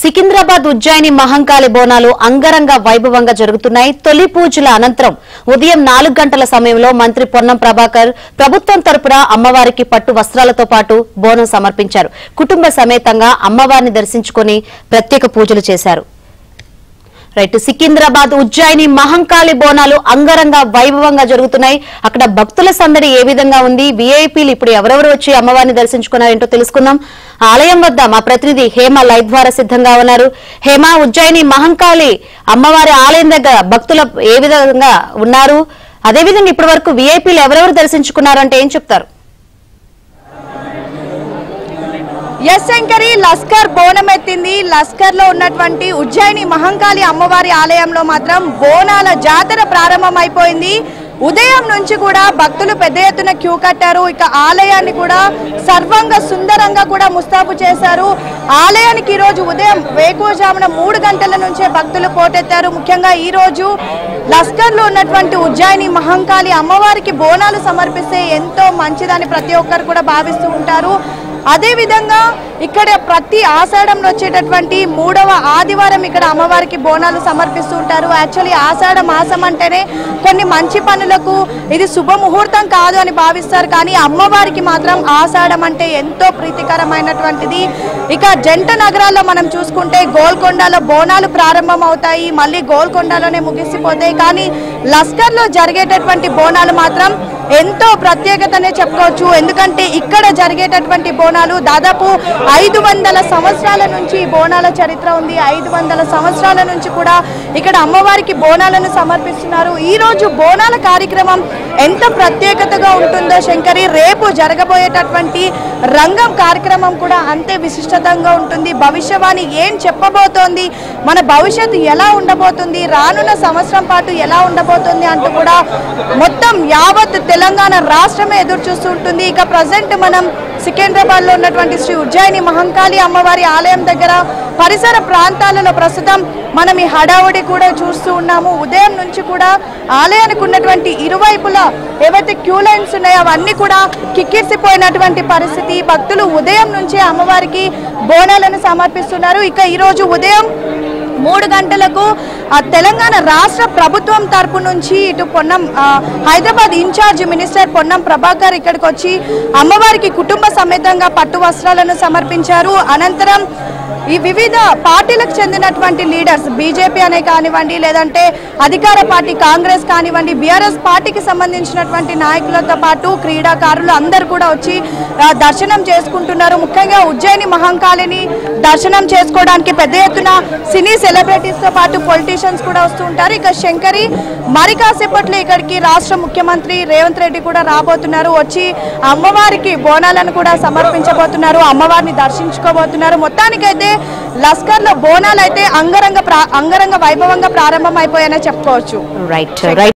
సికింద్రాబాద్ ఉజ్జయిని మహంకాళి బోనాలు అంగరంగ వైభవంగా జరుగుతున్నాయి తొలి పూజల అనంతరం ఉదయం నాలుగు గంటల సమయంలో మంత్రి పొన్నం ప్రభాకర్ ప్రభుత్వం తరపున అమ్మవారికి పట్టు వస్త్రాలతో పాటు బోనం సమర్పించారు కుటుంబ సమేతంగా అమ్మవారిని దర్శించుకుని ప్రత్యేక పూజలు చేశారు రైట్ సికింద్రాబాద్ ఉజ్జయిని మహంకాళి బోనాలు అంగరంగ వైభవంగా జరుగుతున్నాయి అక్కడ భక్తుల సందడి ఏ విధంగా ఉంది వీఐపీలు ఇప్పుడు ఎవరెవరు వచ్చి అమ్మవారిని దర్శించుకున్నారేంటో తెలుసుకుందాం ఆలయం వద్ద మా ప్రతినిధి హేమ లైవ్ ద్వారా సిద్ధంగా ఉన్నారు హేమ ఉజ్జయిని మహంకాళి అమ్మవారి ఆలయం దగ్గర భక్తుల ఏ విధంగా ఉన్నారు అదేవిధంగా ఇప్పటి వరకు వీఐపీలు ఎవరెవరు దర్శించుకున్నారు అంటే ఏం చెప్తారు ఎస్ శంకరి లస్కర్ బోనం ఎత్తింది లస్కర్ లో ఉన్నటువంటి ఉజ్జయిని మహంకాళి అమ్మవారి ఆలయంలో మాత్రం బోనాల జాతర ప్రారంభమైపోయింది ఉదయం నుంచి కూడా భక్తులు పెద్ద ఎత్తున క్యూ కట్టారు ఇక ఆలయాన్ని కూడా సర్వంగా సుందరంగా కూడా ముస్తాబు చేశారు ఆలయానికి ఈ రోజు ఉదయం వేకువజామున మూడు గంటల నుంచే భక్తులు పోటెత్తారు ముఖ్యంగా ఈ రోజు లస్కర్ లో ఉన్నటువంటి ఉజ్జయిని మహంకాళి అమ్మవారికి బోనాలు సమర్పిస్తే ఎంతో మంచిదని ప్రతి ఒక్కరు కూడా భావిస్తూ ఉంటారు అదే విధంగా ఇక్కడ ప్రతి ఆషాఢంలో వచ్చేటటువంటి మూడవ ఆదివారం ఇక్కడ అమ్మవారికి బోనాలు సమర్పిస్తూ ఉంటారు యాక్చువల్లీ ఆషాఢ మాసం అంటేనే కొన్ని మంచి పనులకు ఇది శుభముహూర్తం కాదు అని భావిస్తారు కానీ అమ్మవారికి మాత్రం ఆషాఢం అంటే ఎంతో ప్రీతికరమైనటువంటిది ఇక జంట నగరాల్లో మనం చూసుకుంటే గోల్కొండలో బోనాలు ప్రారంభం అవుతాయి మళ్ళీ గోల్కొండలోనే ముగిసిపోతాయి కానీ లస్కర్లో జరిగేటటువంటి బోనాలు మాత్రం ఎంతో ప్రత్యేకతనే చెప్పుకోవచ్చు ఎందుకంటే ఇక్కడ జరిగేటటువంటి బోనాలు దాదాపు ఐదు వందల సంవత్సరాల నుంచి ఈ బోనాల చరిత్ర ఉంది ఐదు వందల సంవత్సరాల నుంచి కూడా ఇక్కడ అమ్మవారికి బోనాలను సమర్పిస్తున్నారు ఈ రోజు బోనాల కార్యక్రమం ఎంత ప్రత్యేకతగా ఉంటుందో శంకరి రేపు జరగబోయేటటువంటి రంగం కార్యక్రమం కూడా అంతే విశిష్టతంగా ఉంటుంది భవిష్యవాణి ఏం చెప్పబోతోంది మన భవిష్యత్తు ఎలా ఉండబోతుంది రానున్న సంవత్సరం పాటు ఎలా ఉండబోతుంది అంటూ కూడా మొత్తం యావత్ తెలంగాణ రాష్ట్రమే ఎదురు చూస్తూ ఉంటుంది ఇక ప్రజెంట్ మనం సికింద్రాబాద్ లో ఉన్నటువంటి శ్రీ ఉజ్జయిని మహంకాళి అమ్మవారి ఆలయం దగ్గర పరిసర ప్రాంతాలలో ప్రస్తుతం మనం ఈ హడావుడి కూడా చూస్తూ ఉన్నాము ఉదయం నుంచి కూడా ఆలయానికి ఉన్నటువంటి ఇరువైపులా ఏవైతే క్యూ లైన్స్ ఉన్నాయో అవన్నీ కూడా కిక్కిరిసిపోయినటువంటి పరిస్థితి భక్తులు ఉదయం నుంచే అమ్మవారికి బోనాలను సమర్పిస్తున్నారు ఇక ఈరోజు ఉదయం మూడు గంటలకు ఆ తెలంగాణ రాష్ట్ర ప్రభుత్వం తరపు నుంచి ఇటు పొన్నం ఆ, హైదరాబాద్ ఇన్ఛార్జ్ మినిస్టర్ పొన్నం ప్రభాకర్ ఇక్కడికి వచ్చి అమ్మవారికి కుటుంబ సమేతంగా పట్టు వస్త్రాలను సమర్పించారు అనంతరం ఈ వివిధ పార్టీలకు చెందినటువంటి లీడర్స్ బీజేపీ అనే కానివ్వండి లేదంటే అధికార పార్టీ కాంగ్రెస్ కానివ్వండి బీఆర్ఎస్ పార్టీకి సంబంధించినటువంటి నాయకులతో పాటు క్రీడాకారులు అందరు కూడా వచ్చి ఆ, దర్శనం చేసుకుంటున్నారు ముఖ్యంగా ఉజ్జయిని మహంకాళిని దర్శనం చేసుకోవడానికి పెద్ద ఎత్తున సినీ సెలబ్రిటీస్ తో పాటు పొలిటీషియన్స్ కూడా వస్తూ ఉంటారు ఇక శంకరి మరి కాసేపట్లో ఇక్కడికి రాష్ట్ర ముఖ్యమంత్రి రేవంత్ రెడ్డి కూడా రాబోతున్నారు వచ్చి అమ్మవారికి బోనాలను కూడా సమర్పించబోతున్నారు అమ్మవారిని దర్శించుకోబోతున్నారు మొత్తానికైతే లస్కర్ లో బోనాలు అయితే అంగరంగ ప్రా- అంగరంగ వైభవంగా ప్రారంభం అయిపోయాయని చెప్పుకోవచ్చు రైట్ రైట్